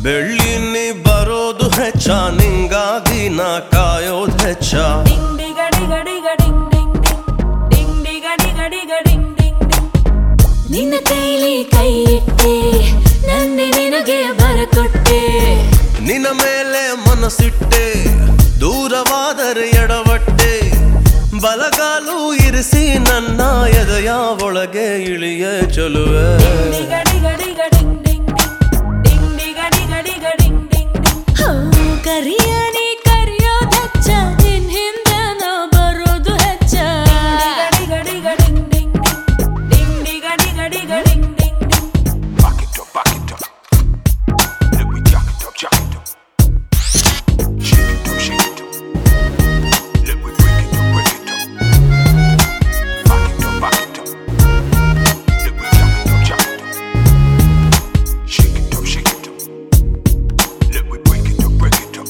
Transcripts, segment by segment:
ಬೆಳ್ಳಿನಿ ಬರೋದು ಹೆಚ್ಚ ನಿಂಗಾಗಿ ನಾ ಕಾಯೋದು ಹೆಚ್ಚ ಡಿಂಗ್ ಡಿಗ ಡಿಗ ಡಿಗ ಡಿಂಗ್ ಡಿಂಗ್ ಡಿಂಗ್ ಡಿಂಗ್ ಡಿಗ ಡಿಗ ಡಿಗ ಡಿಂಗ್ ಡಿಂಗ್ ಡಿಂಗ್ ನಿನ್ನ ಕೈಲಿ ಕೈ ಇಟ್ಟೆ ನನ್ನೆ ನಿನಗೆ ಬರಕೊಟ್ಟೆ ನಿನ್ನ ಮೇಲೆ ಮನಸ್ಸಿಟ್ಟೆ ದೂರವಾದರೆ ಎಡವಟ್ಟೆ ಬಲಗಾಲು ಇರಿಸಿ ನನ್ನ ಎದೆಯ ಒಳಗೆ ಇಳಿಯ ಚಲುವೆ ಡಿಗ ಡಿಗ ಡಿಗ ಡಿಂಗ್ ಡಿಂಗ್ ಡಿಂಗ್ ಡಿಗ ಡಿಗ ಡಿಗ ಡಿಂಗ್ ಡಿಂಗ್ ಡಿಂಗ್ ಹೋ ಕರಿಯ ನೀ ಕರಿಯೋದು ಹೆಚ್ಚ ನಿನ್ ಹಿಂದೆ ನಾ ಬರೋದು ಹೆಚ್ಚ ಡಿಗ ಡಿಗ ಡಿಗ ಡಿಂಗ್ ಡಿಂಗ್ ಡಿಂಗ್ ಡಿಗ ಡಿಗ ಡಿಗ ಡಿಂಗ್ ಡಿಂಗ್ ಡಿಂಗ್ Back it up, back it up. Let me jack it up, jack it up. Shake it up, shake it up. Let me break it up, break it up. Back it up, back it up. Let me jack it up, jack it up. Shake it up, shake it up. Let me break it up, break it up.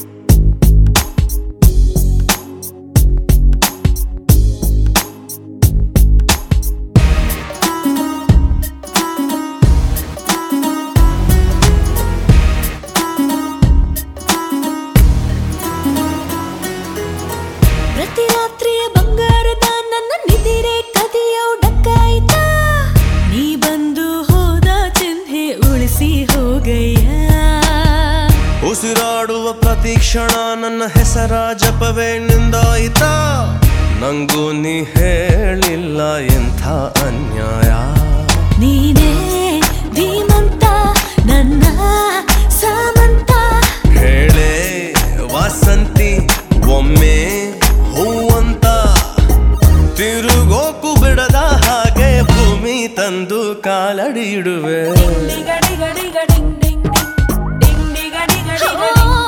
ಪ್ರತಿ ರಾತ್ರಿಯ ಬಂಗಾರದ ನನ್ನ ನಿದಿರೆ ಕದಿಯೋ ಡಕ್ಕಾಯ್ತ ನೀ ಬಂದು ಹೋದ ಚಿಹ್ನೆ ಉಳಿಸಿ ಹೋಗಯ್ಯ ಉಸಿರಾಡುವ ಪ್ರತಿ ಕ್ಷಣ ನನ್ನ ಹೆಸರ ಜಪವೇ ನಿಂದಾಯಿತಾ ನಂಗೂ ನೀ ಹೇಳಿಲ್ಲ ಎಂಥ ಅನ್ಯಾಯ ನೀನೇ ಧೀಮಂತ ನನ್ನ ಸಾಮಂತ ಹೇಳೆ ವಾಸಂತಿ ಒಮ್ಮೆ ಹೂವಂತ ತಿರುಗೋಕು ಬಿಡದ ಹಾಗೆ ಭೂಮಿ ತಂದು ಕಾಲಡಿ ಇಡುವೆ ಡಿಗ ಡಿಗ ಡಿಗ ಡಿಂಗ್ ಡಿಂಗ್ ಡಿಂಗ್ ಡಿಗ ಡಿಗ ಡಿಗ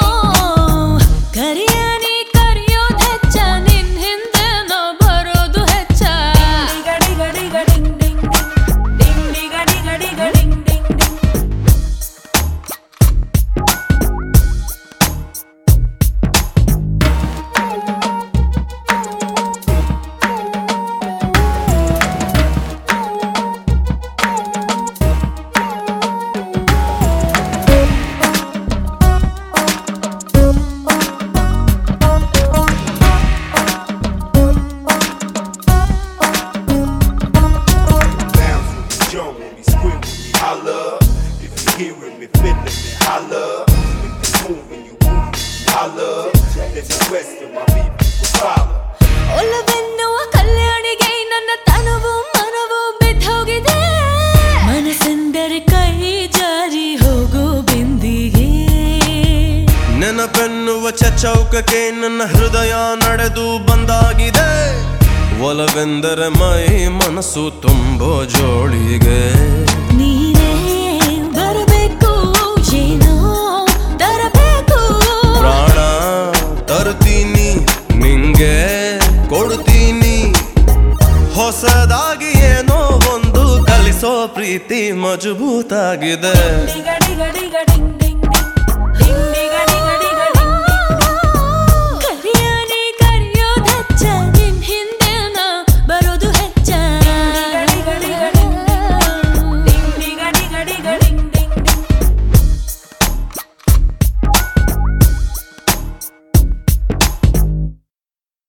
ಕರಿಯ ನೀ ಕರಿಯೋದು ಹೆಚ್ಚ ನಿನ್ ಹಿಂದೆ ನಾ ಬರೋದು ಹೆಚ್ಚ ಡಿಗ ಡಿಗ ಡಿಗ ಡಿಂಗ್ ಡಿಂಗ್ ಡಿಂಗ್ ಡಿಗ ಡಿಗ ಡಿಗ ಡಿಂಗ್ ಡಿಂಗ್ ಡಿಂಗ್ Bounce with me, jump with me, scream with me, holla. If you hearing me, feeling me, holla. If it's moving, you move, holla. Let the rest of my people follow. ಒಲವೆನ್ನುವ ಕಲ್ಯಾಣಿಗೆ ನನ್ನ ತನವು ಮನವು ಬಿದ್ದೋಗಿದೆ ಮನಸ್ಸೆಂದರೆ ಕೈ ಜಾರಿ ಹೋಗೋ ಬಿಂದಿಗೆ ನೆನಪೆನ್ನುವ ಚೌಕಕ್ಕೆ ನನ್ನ ಹೃದಯ ನಡೆದು ಬಂದಾಗಿದೆ ಒಲವೆಂದರೆ ಮೈ ಮನಸ್ಸು ತುಂಬೋ ಜೋಳಿಗೆ ನೀನೇ ಬರಬೇಕು ಏನೋ ತರಬೇಕು ಪ್ರಾಣ ತರ್ತೀನಿ ನಿಂಗೆ ಕೊಡ್ತೀನಿ ಹೊಸದಾಗಿ ಏನೋ ಒಂದು ಕಲಿಸೋ ಪ್ರೀತಿ ಮಜಬೂತಾಗಿದೆ ಡಿಗ ಡಿಗ ಡಿಗ